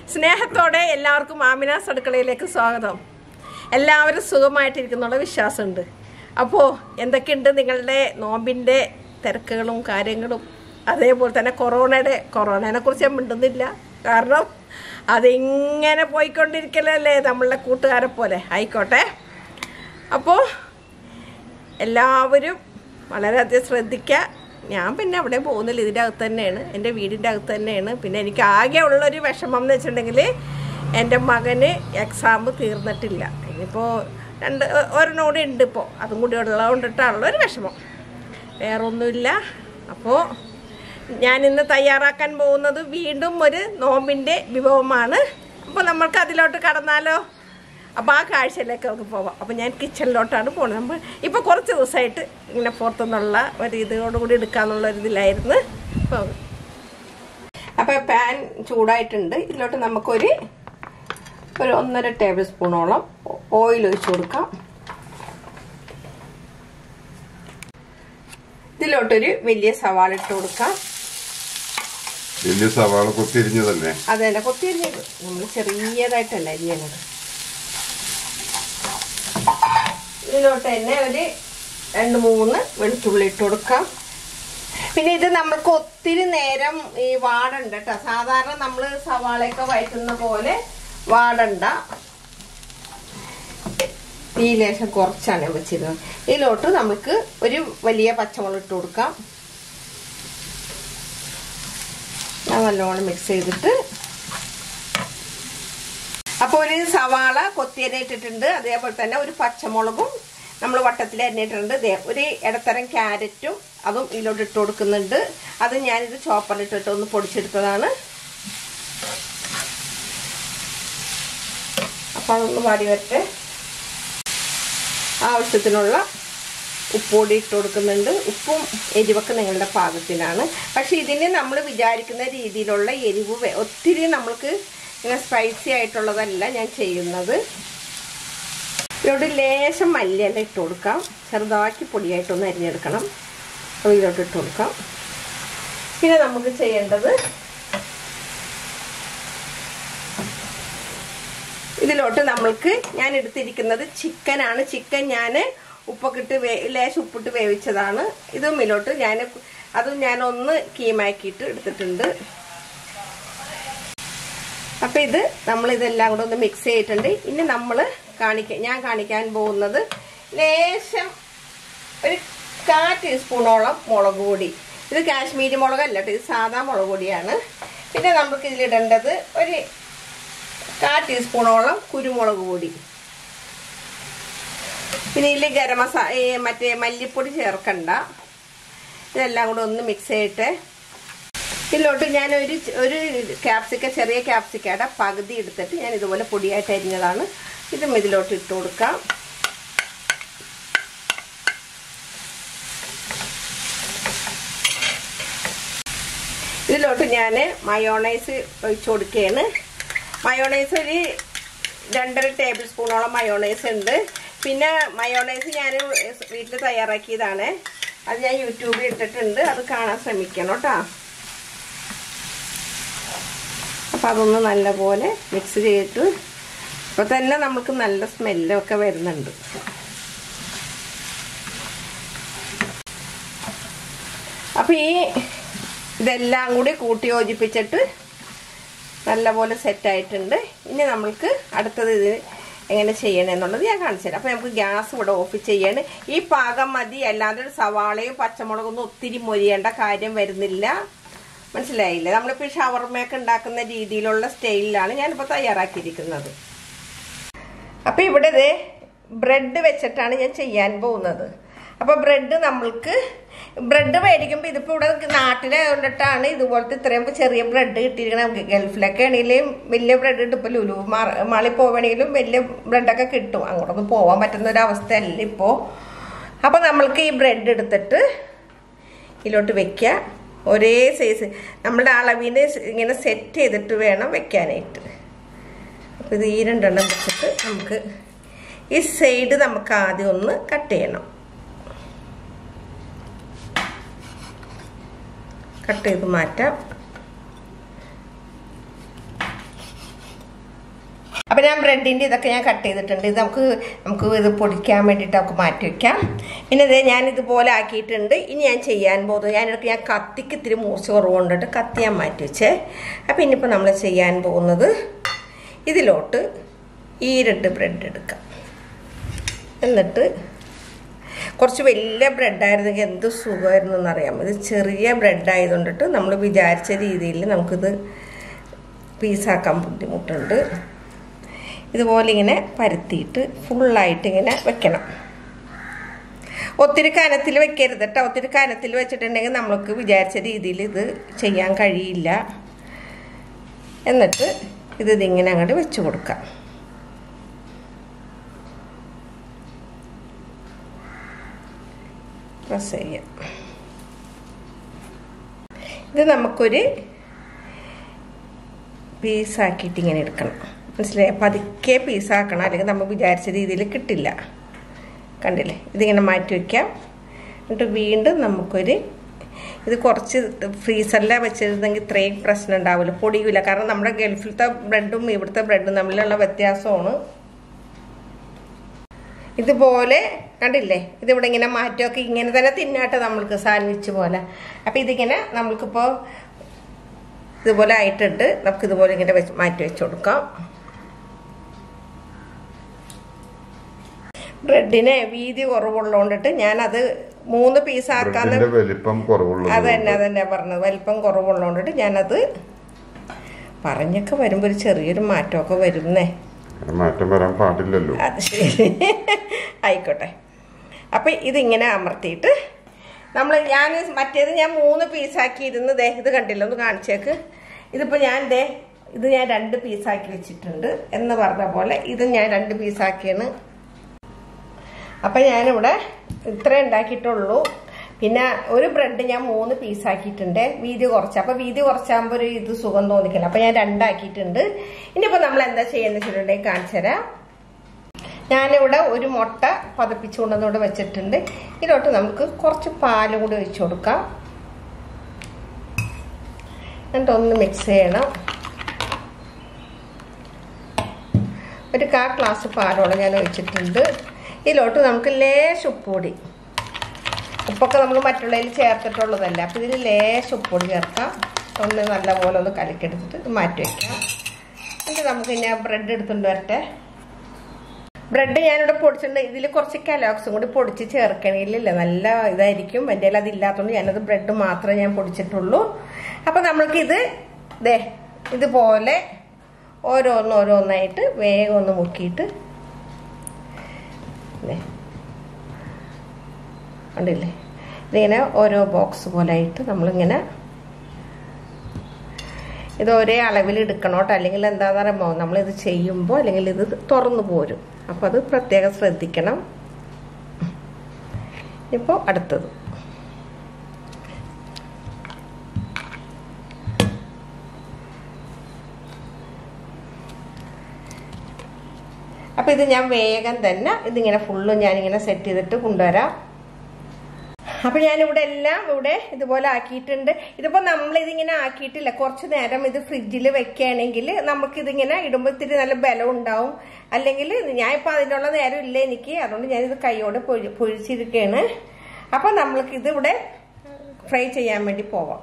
സ്നേഹത്തോടെ എല്ലാവർക്കും ആമിനാസ് അടുക്കളയിലേക്ക് സ്വാഗതം എല്ലാവരും സുഖമായിട്ടിരിക്കുന്നുള്ള വിശ്വാസമുണ്ട് അപ്പോൾ എന്തൊക്കെയുണ്ട് നിങ്ങളുടെ നോമ്പിൻ്റെ തിരക്കുകളും കാര്യങ്ങളും അതേപോലെ തന്നെ കൊറോണയുടെ കൊറോണയെ കുറിച്ച് ഞാൻ മിണ്ടുന്നില്ല കാരണം അതിങ്ങനെ പോയിക്കൊണ്ടിരിക്കലല്ലേ നമ്മളുടെ കൂട്ടുകാരെ പോലെ ആയിക്കോട്ടെ അപ്പോൾ എല്ലാവരും വളരെയധികം ശ്രദ്ധിക്കുക ഞാൻ പിന്നെ അവിടെ പോകുന്നില്ല ഇതിൻ്റെ അകത്ത് തന്നെയാണ് എൻ്റെ വീടിൻ്റെ അകത്ത് തന്നെയാണ് പിന്നെ എനിക്ക് ആകെ ഉള്ളൊരു വിഷമം എന്ന് വെച്ചിട്ടുണ്ടെങ്കിൽ എൻ്റെ മകന് എക്സാം തീർന്നിട്ടില്ല ഇനിയിപ്പോൾ രണ്ട് ഒരെണ്ണം കൂടി ഉണ്ട് ഇപ്പോൾ അതും കൂടി ഉള്ളതുകൊണ്ടിട്ടാണുള്ള ഒരു വിഷമം വേറൊന്നുമില്ല അപ്പോൾ ഞാനിന്ന് തയ്യാറാക്കാൻ പോകുന്നത് വീണ്ടും ഒരു നോമ്പിൻ്റെ വിഭവമാണ് അപ്പോൾ നമ്മൾക്ക് അതിലോട്ട് കടന്നാലോ അപ്പോൾ ആ കാഴ്ചയിലേക്ക് നമുക്ക് പോവാം അപ്പോൾ ഞാൻ കിച്ചണിലോട്ടാണ് പോകുന്നത് നമ്മൾ ഇപ്പോൾ കുറച്ച് ദിവസമായിട്ട് ഇങ്ങനെ പുറത്തുനിന്നുള്ള ഒരു ഇതോടുകൂടി എടുക്കാന്നുള്ള ഒരു ഇതിലായിരുന്നു അപ്പോൾ അപ്പോൾ പാൻ ചൂടായിട്ടുണ്ട് ഇതിലോട്ട് നമുക്കൊരു ഒരു ഒന്നര ടേബിൾ സ്പൂണോളം ഓയിൽ ഒഴിച്ചു കൊടുക്കാം ഇതിലോട്ടൊരു വലിയ സവാള ഇട്ട് കൊടുക്കാം വലിയ സവാള കൊത്തിരിഞ്ഞതല്ലേ അത് തന്നെ കൊത്തിയരിഞ്ഞത് നമ്മൾ ചെറിയതായിട്ടല്ല അരിയണത് ഇതിലോട്ട് തന്നെ ഒരു രണ്ട് മൂന്ന് വെളുത്തുള്ളി ഇട്ട് കൊടുക്കാം പിന്നെ ഇത് നമ്മൾക്ക് ഒത്തിരി നേരം ഈ വാടണ്ട കേട്ടോ സാധാരണ നമ്മൾ സവാളയൊക്കെ വയറ്റുന്ന പോലെ വാടണ്ട ഈ ലേശം കുറച്ചാണ് ഞാൻ വെച്ചിരുന്നത് ഇതിലോട്ട് നമുക്ക് ഒരു വലിയ പച്ചമുളക് ഇട്ട് കൊടുക്കാം ഞാൻ നല്ലോണം മിക്സ് ചെയ്തിട്ട് അപ്പോൾ ഒരു സവാള കൊത്തിയരി ഇട്ടിട്ടുണ്ട് അതേപോലെ തന്നെ ഒരു പച്ചമുളകും നമ്മൾ വട്ടത്തിൽ അരിഞ്ഞിട്ടുണ്ട് ദേ ഒരു ഇടത്തരം ക്യാരറ്റും അതും ഇതിലോട്ട് ഇട്ട് കൊടുക്കുന്നുണ്ട് അത് ഞാനിത് ചോപ്പറിലിട്ടിട്ട് ഒന്ന് പൊടിച്ചെടുത്തതാണ് അപ്പം അതൊന്ന് വാടി വരട്ടെ ആവശ്യത്തിനുള്ള ഉപ്പുപൊടി ഇട്ട് കൊടുക്കുന്നുണ്ട് ഉപ്പും എരിവൊക്കെ നിങ്ങളുടെ പാകത്തിനാണ് പക്ഷെ ഇതിന് നമ്മൾ വിചാരിക്കുന്ന രീതിയിലുള്ള എരിവ് ഒത്തിരി നമ്മൾക്ക് ഇങ്ങനെ സ്പൈസി ആയിട്ടുള്ളതല്ല ഞാൻ ചെയ്യുന്നത് ഇതിലോട്ട് ലേശം മല്ലിയെല്ലാം ഇട്ട് കൊടുക്കാം ചെറുതാക്കി പൊടിയായിട്ടൊന്ന് അരിഞ്ഞെടുക്കണം അപ്പോൾ ഇതിലോട്ട് ഇട്ട് കൊടുക്കാം പിന്നെ നമുക്ക് ചെയ്യേണ്ടത് ഇതിലോട്ട് നമ്മൾക്ക് ഞാൻ എടുത്തിരിക്കുന്നത് ചിക്കനാണ് ചിക്കൻ ഞാൻ ഉപ്പൊക്കെ ഇട്ട് വേ ലേശം ഉപ്പിട്ട് വേവിച്ചതാണ് ഇതും ഇതിലോട്ട് ഞാൻ അതും ഞാൻ ഒന്ന് കീമാക്കിയിട്ട് എടുത്തിട്ടുണ്ട് അപ്പം ഇത് നമ്മൾ ഇതെല്ലാം കൂടെ ഒന്ന് മിക്സ് ചെയ്തിട്ടുണ്ട് ഇനി നമ്മൾ കാണിക്ക ഞാൻ കാണിക്കാൻ പോകുന്നത് ലേശം ഒരു കാ ടീസ്പൂണോളം മുളക് പൊടി ഇത് കാശ്മീരി മുളകല്ല കേട്ടോ ഇത് സാധാ മുളക് പൊടിയാണ് പിന്നെ നമുക്ക് ഇതിലിടേണ്ടത് ഒരു കാ ടീസ്പൂണോളം കുരുമുളക് പൊടി പിന്നെ ഇതിൽ ഗരം മസാല മറ്റേ മല്ലിപ്പൊടി ചേർക്കണ്ട ഇതെല്ലാം കൂടെ ഒന്ന് മിക്സ് ചെയ്തിട്ട് ഇതിലോട്ട് ഞാൻ ഒരു ഒരു ക്യാപ്സിക്ക ചെറിയ ക്യാപ്സിക്കയുടെ പകുതി എടുത്തിട്ട് ഞാൻ ഇതുപോലെ പൊടിയായിട്ട് അരിഞ്ഞതാണ് ഇതും ഇതിലോട്ട് ഇട്ട് കൊടുക്കാം ഇതിലോട്ട് ഞാൻ മയോണൈസ് ഒഴിച്ചു കൊടുക്കുകയാണ് മയോണൈസ് ഒരു രണ്ടര ടേബിൾ സ്പൂണോളം മയോണൈസ് ഉണ്ട് പിന്നെ മയോണൈസ് ഞാൻ വീട്ടിൽ തയ്യാറാക്കിയതാണ് അത് ഞാൻ യൂട്യൂബിൽ ഇട്ടിട്ടുണ്ട് അത് കാണാൻ ശ്രമിക്കണം കേട്ടോ അപ്പം അതൊന്ന് നല്ലപോലെ മിക്സ് ചെയ്തിട്ട് ഇപ്പം തന്നെ നമുക്ക് നല്ല സ്മെല്ലൊക്കെ വരുന്നുണ്ട് അപ്പം ഈ ഇതെല്ലാം കൂടി കൂട്ടി യോജിപ്പിച്ചിട്ട് നല്ലപോലെ സെറ്റായിട്ടുണ്ട് ഇനി നമ്മൾക്ക് അടുത്തത് ഇത് എങ്ങനെ ചെയ്യണം എന്നുള്ളത് ഞാൻ കാണിച്ചു തരാം അപ്പം നമുക്ക് ഗ്യാസ് ഇവിടെ ഓഫ് ചെയ്യാണ് ഈ പാകം മതി അല്ലാതെ സവാളയും പച്ചമുളകൊന്നും ഒത്തിരി മൊരിയേണ്ട കാര്യം വരുന്നില്ല മനസ്സിലായില്ലേ നമ്മളിപ്പോൾ ഷവർമയൊക്കെ ഉണ്ടാക്കുന്ന രീതിയിലുള്ള സ്റ്റൈലിലാണ് ഞാനിപ്പോൾ തയ്യാറാക്കിയിരിക്കുന്നത് അപ്പം ഇവിടെ ഇത് ബ്രെഡ് വെച്ചിട്ടാണ് ഞാൻ ചെയ്യാൻ പോകുന്നത് അപ്പോൾ ബ്രെഡ് നമ്മൾക്ക് ബ്രെഡ് മേടിക്കുമ്പോൾ ഇതിപ്പോൾ ഇവിടെ നാട്ടിലെ കൊണ്ടിട്ടാണ് ഇതുപോലത്തെ ഇത്രയും ചെറിയ ബ്രെഡ് കിട്ടിയിരിക്കണം ഗൾഫിലൊക്കെ ആണെങ്കിലും വലിയ ബ്രെഡ് കിട്ടും ഇപ്പോൾ ലുലു മാളി പോവുകയാണെങ്കിലും വലിയ ബ്രെഡൊക്കെ കിട്ടും അങ്ങോട്ടൊന്നും പോകാൻ പറ്റുന്ന ഒരു അവസ്ഥയല്ല ഇപ്പോൾ അപ്പോൾ നമ്മൾക്ക് ഈ ബ്രെഡ് എടുത്തിട്ട് ഇതിലോട്ട് വെക്കുക ഒരേ സൈസ് നമ്മുടെ അളവിന് ഇങ്ങനെ സെറ്റ് ചെയ്തിട്ട് വേണം വെക്കാനായിട്ട് അപ്പോൾ ഇത് ഈ രണ്ടെണ്ണം വെച്ചിട്ട് നമുക്ക് ഈ സൈഡ് നമുക്ക് ആദ്യം ഒന്ന് കട്ട് ചെയ്യണം കട്ട് ചെയ്ത് മാറ്റാം അപ്പം ഞാൻ ബ്രെഡിൻ്റെ ഇതൊക്കെ ഞാൻ കട്ട് ചെയ്തിട്ടുണ്ട് ഇത് നമുക്ക് നമുക്ക് ഇത് പൊടിക്കാൻ വേണ്ടിയിട്ട് നമുക്ക് മാറ്റി വയ്ക്കാം പിന്നെ ഇത് ഞാൻ ഇതുപോലെ ആക്കിയിട്ടുണ്ട് ഇനി ഞാൻ ചെയ്യാൻ പോകുന്നത് ഞാനിടയ്ക്ക് ഞാൻ കത്തിക്ക് ഇത്തിരി മൂർച്ച കുറവുകൊണ്ടിട്ട് കത്തി ഞാൻ മാറ്റി വെച്ചേ അപ്പം ഇനിയിപ്പോൾ നമ്മൾ ചെയ്യാൻ പോകുന്നത് ഇതിലോട്ട് ഈ രണ്ട് ബ്രെഡ് എടുക്കാം എന്നിട്ട് കുറച്ച് വലിയ ബ്രെഡായിരുന്നെങ്കിൽ എന്ത് സുഖമായിരുന്നു എന്നറിയാം ഇത് ചെറിയ ബ്രെഡായതുകൊണ്ടിട്ട് നമ്മൾ വിചാരിച്ച രീതിയിൽ നമുക്കിത് പീസാക്കാൻ ബുദ്ധിമുട്ടുണ്ട് ഇതുപോലെ ഇങ്ങനെ പരത്തിയിട്ട് ഫുള്ളായിട്ട് ഇങ്ങനെ വെക്കണം ഒത്തിരി കനത്തിൽ വെക്കരുത് കേട്ടോ ഒത്തിരി കനത്തിൽ വെച്ചിട്ടുണ്ടെങ്കിൽ നമുക്ക് വിചാരിച്ച രീതിയിൽ ഇത് ചെയ്യാൻ കഴിയില്ല എന്നിട്ട് ഇത് ഇതിങ്ങനെ അങ്ങോട്ട് വെച്ച് കൊടുക്കാം പ്രസ് ചെയ്യാം ഇത് നമുക്കൊരു പീസാക്കിയിട്ട് ഇങ്ങനെ എടുക്കണം മനസ്സിലായി പതുക്കെ പീസാക്കണം അല്ലെങ്കിൽ നമ്മൾ വിചാരിച്ച രീതിയിൽ കിട്ടില്ല കണ്ടില്ലേ ഇതിങ്ങനെ മാറ്റി വയ്ക്കാം എന്നിട്ട് വീണ്ടും നമുക്കൊരു ഇത് കുറച്ച് ഫ്രീസറിലാണ് വെച്ചിരുന്നെങ്കിൽ ഇത്രയും പ്രശ്നം ഉണ്ടാവില്ല പൊടിയില്ല കാരണം നമ്മുടെ ഗൾഫിലത്തെ ബ്രെഡും ഇവിടുത്തെ ബ്രെഡും തമ്മിലുള്ള വ്യത്യാസമാണ് ഇതുപോലെ കണ്ടില്ലേ ഇതിവിടെ ഇങ്ങനെ മാറ്റമൊക്കെ ഇങ്ങനെ തന്നെ തിന്നാട്ടെ നമ്മൾക്ക് സാൻഡ്വിച്ച് പോലെ അപ്പം ഇതിങ്ങനെ നമ്മൾക്കിപ്പോൾ ഇതുപോലെ ആയിട്ടുണ്ട് നമുക്ക് ഇതുപോലെ ഇങ്ങനെ വെച്ച് മാറ്റി വെച്ച് കൊടുക്കാം ബ്രെഡിന് വീതി കുറവുള്ളതുകൊണ്ടിട്ട് ഞാനത് മൂന്ന് പീസാക്കാന്ന് ബ്രെഡിന്റെ വലിപ്പം കുറവുള്ളത് അത് തന്നെ അത് തന്നെ പറഞ്ഞത് വലിപ്പം കുറവുള്ളതുകൊണ്ടിട്ട് ഞാനത് പറഞ്ഞൊക്കെ വരുമ്പോൾ ഒരു ചെറിയൊരു മാറ്റമൊക്കെ വരുന്നേ അങ്ങനെ മാറ്റം വരാൻ പാടില്ലല്ലോ അത് ശരി ആയിക്കോട്ടെ അപ്പം ഇതിങ്ങനെ അമർത്തിയിട്ട് നമ്മൾ ഞാൻ മറ്റേത് ഞാൻ മൂന്ന് പീസാക്കി ഇരുന്ന് ദേ ഇത് കണ്ടില്ല ഒന്ന് കാണിച്ചേക്ക് ഇതിപ്പോൾ ഞാൻ ദേ ഇത് ഞാൻ രണ്ട് പീസാക്കി വെച്ചിട്ടുണ്ട് എന്ന് പറഞ്ഞ പോലെ ഇത് ഞാൻ രണ്ട് പീസാക്കിയാണ് അപ്പം ഞാനിവിടെ ഇത്രേ ഉണ്ടാക്കിയിട്ടുള്ളൂ പിന്നെ ഒരു ബ്രെഡ് ഞാൻ മൂന്ന് പീസാക്കിയിട്ടുണ്ട് വീതി കുറച്ച് അപ്പം വീതി കുറച്ചാകുമ്പോൾ ഒരു ഇത് സുഖം തോന്നിക്കില്ല അപ്പം ഞാൻ രണ്ടാക്കിയിട്ടുണ്ട് ഇനിയിപ്പോൾ നമ്മൾ എന്താ ചെയ്യുന്നത് വെച്ചിട്ടുണ്ടെങ്കിൽ കാണിച്ചു തരാം ഞാനിവിടെ ഒരു മുട്ട പതപ്പിച്ചു കൊണ്ടുവന്നിവിടെ വെച്ചിട്ടുണ്ട് ഇതിലോട്ട് നമുക്ക് കുറച്ച് പാലും കൂടി ഒഴിച്ചു കൊടുക്കാം എന്നിട്ട് ഒന്ന് മിക്സ് ചെയ്യണം ഒരു കാ ഗ്ലാസ് പാലോളം ഞാൻ ഒഴിച്ചിട്ടുണ്ട് ഇതിലോട്ട് നമുക്ക് ലേശം ഉപ്പുപൊടി ഉപ്പൊക്കെ നമ്മൾ മറ്റുള്ളതിൽ ചേർത്തിട്ടുള്ളതല്ല അപ്പം ഇതിൽ ലേശം ഉപ്പുപൊടി ചേർക്കാം ഒന്ന് നല്ലപോലെ ഒന്ന് കലക്കെടുത്തിട്ട് ഇത് മാറ്റി വയ്ക്കാം എന്നിട്ട് നമുക്ക് ഇനി ബ്രെഡ് എടുത്തുകൊണ്ട് വരട്ടെ ബ്രെഡ് ഞാനിവിടെ പൊടിച്ചിട്ടുണ്ട് ഇതിൽ കുറച്ച് കലോക്സും കൂടി പൊടിച്ച് ചേർക്കണമെങ്കിലില്ല നല്ല ഇതായിരിക്കും എൻ്റെ കയ്യിൽ അതില്ലാത്തതുകൊണ്ട് ഞാനത് ബ്രെഡ് മാത്രമേ ഞാൻ പൊടിച്ചിട്ടുള്ളൂ അപ്പം നമ്മൾക്കിത് ദേ ഇതുപോലെ ഓരോന്ന് ഓരോന്നായിട്ട് വേഗം ഒന്ന് മുക്കിയിട്ട് ദേ കണ്ടില്ലേ ഇതിങ്ങനെ ഓരോ ബോക്സ് പോലെ ആയിട്ട് നമ്മളിങ്ങനെ ഇത് ഒരേ അളവിൽ എടുക്കണോട്ടോ അല്ലെങ്കിൽ എന്താണെന്ന് പറയുമ്പോൾ നമ്മളിത് ചെയ്യുമ്പോൾ അല്ലെങ്കിൽ ഇത് തുറന്നു പോരും അപ്പോൾ അത് പ്രത്യേകം ശ്രദ്ധിക്കണം ഇപ്പോൾ അടുത്തത് അപ്പം ഇത് ഞാൻ വേഗം തന്നെ ഇതിങ്ങനെ ഫുള്ളും ഞാനിങ്ങനെ സെറ്റ് ചെയ്തിട്ട് കൊണ്ടുവരാം അപ്പൊ ഞാനിവിടെ എല്ലാം ഇവിടെ ഇതുപോലെ ആക്കിയിട്ടുണ്ട് ഇതിപ്പോ നമ്മളിതിങ്ങനെ ആക്കിയിട്ടില്ല കുറച്ച് നേരം ഇത് ഫ്രിഡ്ജിൽ വെക്കുകയാണെങ്കിൽ നമുക്ക് ഇതിങ്ങനെ ഇടുമ്പോൾ ഇത്തിരി നല്ല ബലം ഉണ്ടാവും അല്ലെങ്കിൽ ഞാൻ ഇപ്പൊ അതിനുള്ള നേരം ഇല്ല എനിക്ക് അതുകൊണ്ട് ഞാനിത് കൈയോടെ പൊഴി പൊഴിച്ചിരിക്കുകയാണ് അപ്പൊ നമ്മൾക്ക് ഇതിവിടെ ഫ്രൈ ചെയ്യാൻ വേണ്ടി പോവാം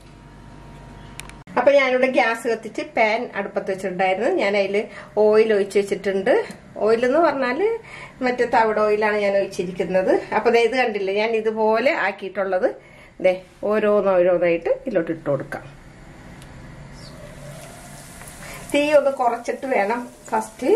അപ്പൊ ഞാനിവിടെ ഗ്യാസ് കത്തിച്ച് പാൻ അടുപ്പത്ത് വെച്ചിട്ടുണ്ടായിരുന്നു ഞാൻ അതിൽ ഓയിൽ ഒഴിച്ച് വെച്ചിട്ടുണ്ട് ഓയിൽ എന്ന് പറഞ്ഞാൽ മറ്റേ തവിട് ഓയിലാണ് ഞാൻ ഒഴിച്ചിരിക്കുന്നത് അപ്പൊ ദേ ഇത് കണ്ടില്ലേ ഞാൻ ഇതുപോലെ ആക്കിയിട്ടുള്ളത് ദേ ഓരോന്നോരോന്നായിട്ട് ഇതിലോട്ട് ഇട്ട് കൊടുക്കാം തീ ഒന്ന് കുറച്ചിട്ട് വേണം ഫസ്റ്റ്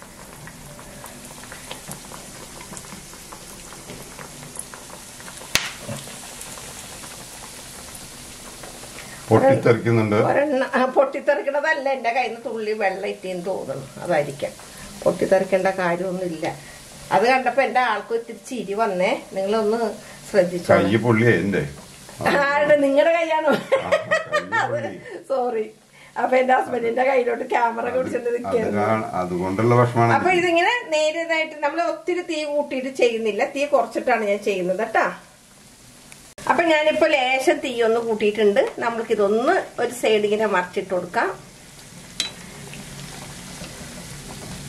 പൊട്ടിത്തെറിക്കുന്നുണ്ട് ഒരെണ്ണ ആ, പൊട്ടിത്തെറിക്കണതല്ല എൻ്റെ കയ്യിൽ നിന്ന് തുള്ളി വെള്ളം ഇറ്റേന്ന് തോന്നുന്നു അതായിരിക്കാം പൊട്ടിത്തെറിക്കേണ്ട കാര്യമൊന്നുമില്ല അത് കണ്ടപ്പോ എൻ്റെ ആൾക്കും ഇത്തിരി ചിരി വന്നേ നിങ്ങളൊന്ന് ശ്രദ്ധിച്ചോ കൈ പൊള്ളിയേ എന്റെ ആരുടെ നിങ്ങളുടെ കൈയാണോ കൈ പൊള്ളി. സോറി അപ്പൊ എന്റെ ഹസ്ബൻഡിന്റെ കയ്യിലോട്ട് ക്യാമറ കുടിച്ചിട്ട് അത് നിൽക്കുന്നു കാ- അതുകൊണ്ടുള്ള വിഷമാണ് അപ്പൊ ഇതിങ്ങനെ നേരിയതായിട്ട് നമ്മൾ ഒത്തിരി തീ കൂട്ടിയിട്ട് ചെയ്യുന്നില്ല തീ കുറച്ചിട്ടാണ് ഞാൻ ചെയ്യുന്നത് കേട്ടാ അപ്പൊ ഞാനിപ്പോ ലേശം തീ ഒന്ന് കൂട്ടിയിട്ടുണ്ട് നമ്മൾക്ക് ഇതൊന്ന് ഒരു സൈഡ് ഇങ്ങനെ മറിച്ചിട്ട് കൊടുക്കാം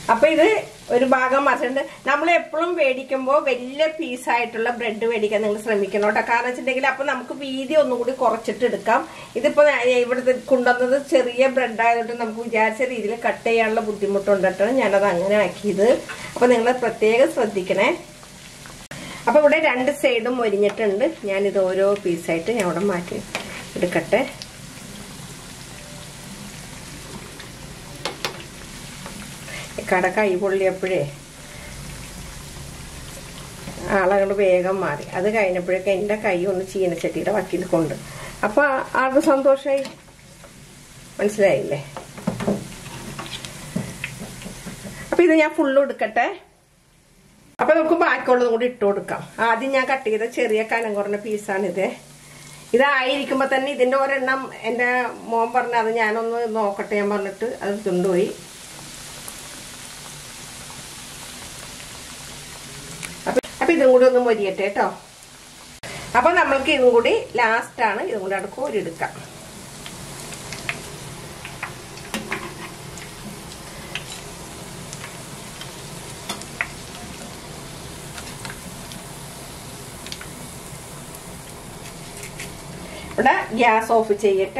അപ്പൊ ഇത് ഒരു ഭാഗം മറിച്ചിട്ടുണ്ട് നമ്മൾ എപ്പോഴും മേടിക്കുമ്പോൾ വലിയ പീസായിട്ടുള്ള ബ്രെഡ് മേടിക്കാൻ നിങ്ങൾ ശ്രമിക്കണം കേട്ടോ കാരണം വെച്ചിട്ടുണ്ടെങ്കിൽ അപ്പൊ നമുക്ക് വീതി ഒന്നും കൂടി കുറച്ചിട്ട് എടുക്കാം ഇതിപ്പോ ഞാൻ ഇവിടുത്തെ കൊണ്ടുവന്നത് ചെറിയ ബ്രെഡ് ആയതുകൊണ്ട് നമുക്ക് വിചാരിച്ച രീതിയിൽ കട്ട് ചെയ്യാനുള്ള ബുദ്ധിമുട്ടുണ്ടിട്ടാണ് ഞാനത് അങ്ങനെ ആക്കിയത് അപ്പൊ നിങ്ങൾ പ്രത്യേകം ശ്രദ്ധിക്കണേ അപ്പൊ ഇവിടെ രണ്ട് സൈഡും മൊരിഞ്ഞിട്ടുണ്ട് ഞാനിത് ഓരോ പീസായിട്ട് ഞാൻ ഇവിടെ മാറ്റി എടുക്കട്ടെ കട കൈ പൊള്ളിയപ്പോഴേ ആളങ്ങോട്ട് വേഗം മാറി അത് കഴിഞ്ഞപ്പോഴേക്കും എൻ്റെ കൈ ഒന്ന് ചീനച്ചട്ടിയുടെ വക്കിൽ കൊണ്ട് അപ്പൊ ആൾക്ക് സന്തോഷമായി മനസ്സിലായില്ലേ അപ്പൊ ഇത് ഞാൻ ഫുള്ള് എടുക്കട്ടെ അപ്പൊ നമുക്ക് ബാക്കിയുള്ളതും കൂടി ഇട്ട് കൊടുക്കാം ആദ്യം ഞാൻ കട്ട് ചെയ്ത ചെറിയ കനം കുറഞ്ഞ പീസാണിത് ഇതായിരിക്കുമ്പോ തന്നെ ഇതിന്റെ ഒരെണ്ണം എന്റെ മോൻ പറഞ്ഞ അത് ഞാനൊന്ന് നോക്കട്ടെ ഞാൻ പറഞ്ഞിട്ട് അത് കൊണ്ടുപോയി അപ്പൊ അപ്പൊ ഇതും കൂടി ഒന്ന് മൊരിയട്ടെ കേട്ടോ അപ്പൊ നമ്മൾക്ക് ഇതും കൂടി ലാസ്റ്റ് ആണ് ഇതും കൂടി അവിടെ കോരിയെടുക്കാം ഇവിടെ ഗ്യാസ് ഓഫ് ചെയ്യട്ടെ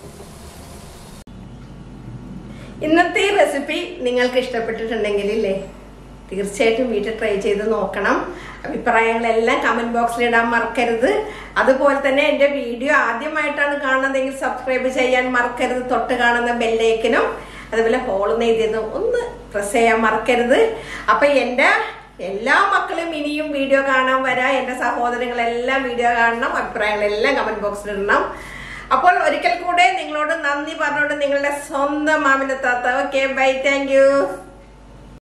ഇന്നത്തെ ഈ റെസിപ്പി നിങ്ങൾക്ക് ഇഷ്ടപ്പെട്ടിട്ടുണ്ടെങ്കിൽ ഇല്ലേ തീർച്ചയായിട്ടും വീട്ടിൽ ട്രൈ ചെയ്ത് നോക്കണം അഭിപ്രായങ്ങളെല്ലാം കമന്റ് ബോക്സിൽ ഇടാൻ മറക്കരുത് അതുപോലെ തന്നെ എന്റെ വീഡിയോ ആദ്യമായിട്ടാണ് കാണുന്നതെങ്കിൽ സബ്സ്ക്രൈബ് ചെയ്യാൻ മറക്കരുത് തൊട്ട് കാണുന്ന ബെല്ലേക്കിനും അതുപോലെ ഹോൾ നെയ്തതും ഒന്ന് പ്രസ് ചെയ്യാൻ മറക്കരുത് അപ്പൊ എന്റെ എല്ലാ മക്കളും ഇനിയും വീഡിയോ കാണാൻ വരാ എന്റെ സഹോദരങ്ങളെല്ലാം വീഡിയോ കാണണം അഭിപ്രായങ്ങളെല്ലാം കമന്റ് ബോക്സിൽ ഇടണം അപ്പോൾ ഒരിക്കൽ കൂടെ നിങ്ങളോട് നന്ദി പറഞ്ഞുകൊണ്ട് നിങ്ങളുടെ സ്വന്തം മാമിന്റെ താത്ത ഓക്കെ ബൈ താങ്ക് യു